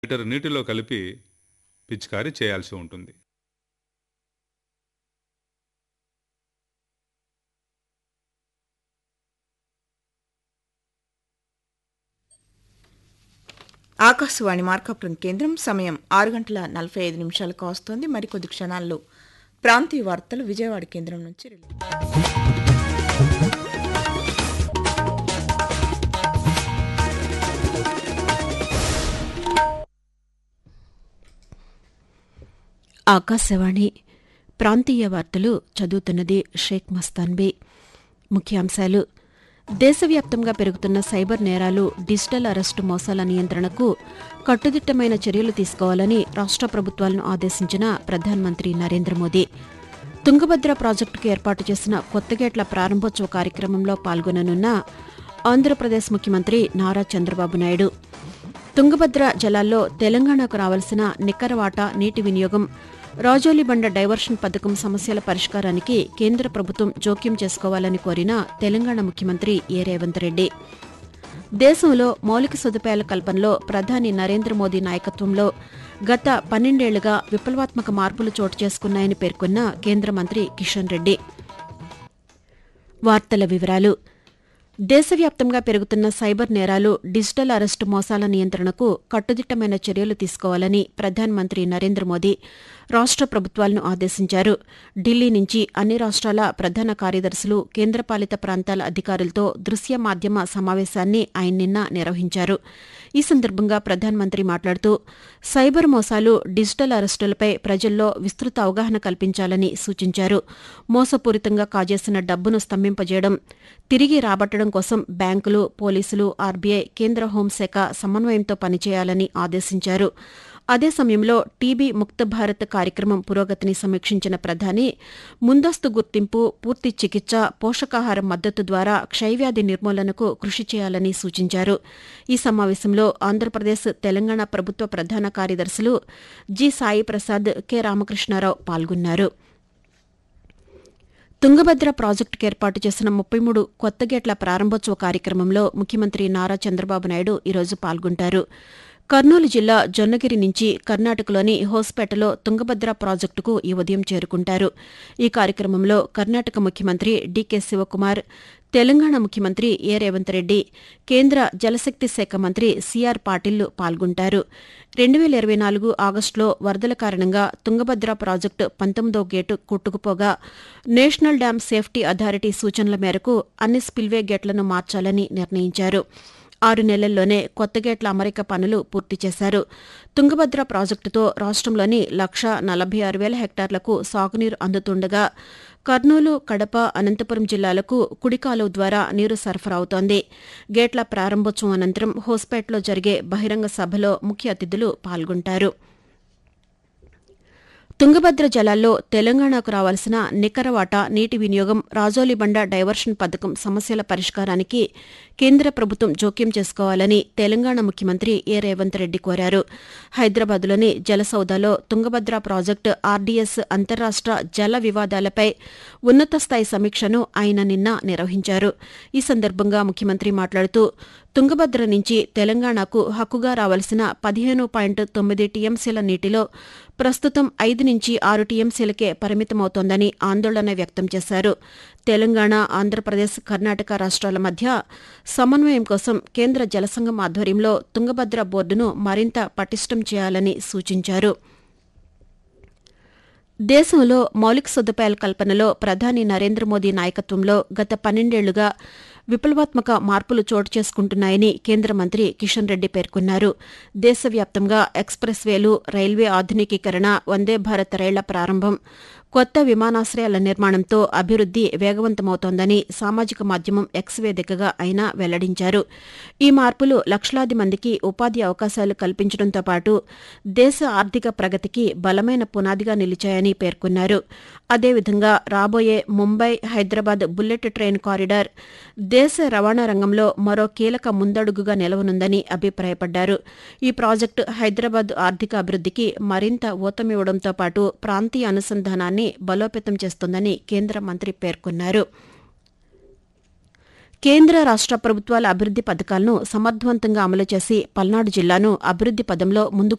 litre నీటిలో కలిపి పిచికారీ చేయాల్సి ఉంటుంది ఆకాశవాణి మార్కాపురం కేంద్రం సమయం ఆరు గంటల నలభై ఐదు నిమిషాలకు వస్తోంది మరికొద్ది క్షణాల్లో ప్రాంతీయ వార్తలు విజయవాడ కేంద్రం నుంచి రిలే ఆకాశవాణి ప్రాంతీయ వార్తలు చదువుతున్నది షేక్ మస్తాన్బీ ముఖ్యాంశాలు దేశవ్యాప్తంగా పెరుగుతున్న సైబర్ నేరాలు డిజిటల్ అరెస్టు మోసాల నియంత్రణకు కట్టుదిట్టమైన చర్యలు తీసుకోవాలని రాష్ట్ర ప్రభుత్వాలను ఆదేశించిన ప్రధానమంత్రి నరేంద్ర మోదీ తుంగభద్ర ప్రాజెక్టుకు ఏర్పాటు చేసిన కొత్తగేట్ల ప్రారంభోత్సవ కార్యక్రమంలో పాల్గొననున్న ఆంధ్రప్రదేశ్ ముఖ్యమంత్రి నారా చంద్రబాబు నాయుడు తుంగభద్ర జలాల్లో తెలంగాణకు రావాల్సిన నికర వాటా నీటి వినియోగం రాజోలిబండ డైవర్షన్ పథకం సమస్యల పరిష్కారానికి కేంద్ర ప్రభుత్వం జోక్యం చేసుకోవాలని కోరిన తెలంగాణ ముఖ్యమంత్రి ఏ రేవంత్ రెడ్డి దేశంలో మౌలిక సదుపాయాల కల్పనలో ప్రధాని నరేంద్ర మోదీ నాయకత్వంలో గత పన్నెండేళ్లుగా విప్లవాత్మక మార్పులు చోటు చేసుకున్నాయని పేర్కొన్న కేంద్ర మంత్రి కిషన్ రెడ్డి వార్తల వివరాలు దేశవ్యాప్తంగా పెరుగుతున్న సైబర్ నేరాలు డిజిటల్ అరెస్టు మోసాల నియంత్రణకు కట్టుదిట్టమైన చర్యలు తీసుకోవాలని ప్రధానమంత్రి నరేంద్ర మోదీ రాష్ట్ర ప్రభుత్వాలను ఆదేశించారు ఢిల్లీ నుంచి అన్ని రాష్ట్రాల ప్రధాన కార్యదర్శులు కేంద్రపాలిత ప్రాంతాల అధికారులతో దృశ్య మాధ్యమ సమావేశాన్ని ఆయన నిన్న నిర్వహించారు ఈ సందర్భంగా ప్రధానమంత్రి మాట్లాడుతూ సైబర్ మోసాలు డిజిటల్ అరెస్టులపై ప్రజల్లో విస్తృత అవగాహన కల్పించాలని సూచించారు మోసపూరితంగా కాజేసిన డబ్బును స్తంభింపజేయడం తిరిగి రాబట్టడం కోసం బ్యాంకులు పోలీసులు ఆర్బీఐ కేంద్ర హోంశాఖ సమన్వయంతో పనిచేయాలని ఆదేశించారు అదే సమయంలో టీబీ ముక్త భారత్ కార్యక్రమం పురోగతిని సమీక్షించిన ప్రధాని ముందస్తు గుర్తింపు పూర్తి చికిత్స పోషకాహార మద్దతు ద్వారా క్షయవ్యాధి నిర్మూలనకు కృషి చేయాలని సూచించారు ఈ సమావేశంలో ఆంధ్రప్రదేశ్ తెలంగాణ ప్రభుత్వ ప్రధాన కార్యదర్శులు జి సాయి ప్రసాద్ కె రామకృష్ణారావు పాల్గొన్నారు తుంగభద్ర ప్రాజెక్టుకు ఏర్పాటు చేసిన ముప్పై మూడు కొత్త గేట్ల ప్రారంభోత్సవ కార్యక్రమంలో ముఖ్యమంత్రి నారా చంద్రబాబు నాయుడు ఈరోజు పాల్గొంటారు కర్నూలు జిల్లా జొన్నగిరి నుంచి కర్ణాటకలోని హోస్పేటలో తుంగభద్ర ప్రాజెక్టుకు ఈ ఉదయం చేరుకుంటారు ఈ కార్యక్రమంలో కర్ణాటక ముఖ్యమంత్రి డీకే శివకుమార్ తెలంగాణ ముఖ్యమంత్రి ఏ రేవంత్ రెడ్డి కేంద్ర జలశక్తి శాఖ మంత్రి సిఆర్ పాటిల్ పాల్గొంటారు రెండు వేల ఇరవై నాలుగు ఆగస్టులో వరదల కారణంగా తుంగభద్ర ప్రాజెక్టు పంతొమ్మిదో గేటు కొట్టుకుపోగా నేషనల్ డ్యాం సేఫ్టీ అథారిటీ సూచనల మేరకు అన్ని స్పిల్వే గేట్లను మార్చాలని నిర్ణయించారు ఆరు నెలల్లోనే కొత్త గేట్ల అమరిక పనులు పూర్తి చేశారు తుంగభద్ర ప్రాజెక్టుతో రాష్ట్రంలోని లక్ష నలభై ఆరు వేల హెక్టార్లకు సాగునీరు అందుతుండగా కర్నూలు కడప అనంతపురం జిల్లాలకు కుడికాలువ ద్వారా నీరు సరఫరా అవుతోంది గేట్ల ప్రారంభోత్సవం అనంతరం హోస్పేట్లో జరిగే బహిరంగ సభలో ముఖ్య అతిథులు పాల్గొంటారు తుంగభద్ర జలాల్లో తెలంగాణకు రావాల్సిన నికర వాటా నీటి వినియోగం రాజోలిబండ డైవర్షన్ పథకం సమస్యల పరిష్కారానికి కేంద్ర ప్రభుత్వం జోక్యం చేసుకోవాలని తెలంగాణ ముఖ్యమంత్రి ఏ రేవంత్ రెడ్డి కోరారు హైదరాబాద్లోని జలసౌదాలో తుంగభద్ర ప్రాజెక్టు ఆర్డీఎస్ అంతర్రాష్ట్ర జల వివాదాలపై ఉన్నత స్థాయి సమీక్షను ఆయన నిన్న నిర్వహించారు ఈ సందర్భంగా ముఖ్యమంత్రి మాట్లాడుతూ తుంగభద్ర నుంచి తెలంగాణకు హక్కుగా రావాల్సిన పదిహేను పాయింట్ తొమ్మిది టీఎంసీల నీటిలో ప్రస్తుతం ఐదు నుంచి ఆరు టీఎంసీలకే పరిమితమవుతోందని ఆందోళన వ్యక్తం చేశారు తెలంగాణ ఆంధ్రప్రదేశ్ కర్ణాటక రాష్ట్రాల మధ్య సమన్వయం కోసం కేంద్ర జలసంఘం ఆధ్వర్యంలో తుంగభద్ర బోర్డును మరింత పటిష్టం చేయాలని సూచించారు దేశంలో మౌలిక సదుపాయాల కల్పనలో ప్రధాని నరేంద్ర మోదీ నాయకత్వంలో గత పన్నెండేళ్లుగా విప్లవాత్మక మార్పులు చోటు చేసుకుంటున్నాయని కేంద్ర మంత్రి కిషన్ రెడ్డి పేర్కొన్నారు దేశవ్యాప్తంగా ఎక్స్ప్రెస్ వేలు రైల్వే ఆధునికీకరణ వందే భారత్ రైళ్ల ప్రారంభం కొత్త విమానాశ్రయాల నిర్మాణంతో అభివృద్ది వేగవంతమవుతోందని సామాజిక మాధ్యమం ఎక్స్ వేదికగా ఆయన వెల్లడించారు ఈ మార్పులు లక్షలాది మందికి ఉపాధి అవకాశాలు కల్పించడంతో పాటు దేశ ఆర్థిక ప్రగతికి బలమైన పునాదిగా నిలిచాయని పేర్కొన్నారు అదేవిధంగా రాబోయే Mumbai Hyderabad bullet train corridor దేశ రవాణా రంగంలో మరో కీలక ముందడుగుగా నిలవనుందని అభిప్రాయపడ్డారు ఈ ప్రాజెక్టు హైదరాబాద్ ఆర్థిక అభివృద్దికి మరింత ఊతమివ్వడంతో పాటు ప్రాంతీయ అనుసంధానాన్ని బలోపేతం చేస్తుందని కేంద్ర మంత్రి పేర్కొన్నారు కేంద్ర రాష్ట్ర ప్రభుత్వాల అభివృద్ది పథకాలను సమర్థవంతంగా అమలు చేసి పల్నాడు జిల్లాను అభివృద్ది పదంలో ముందుకు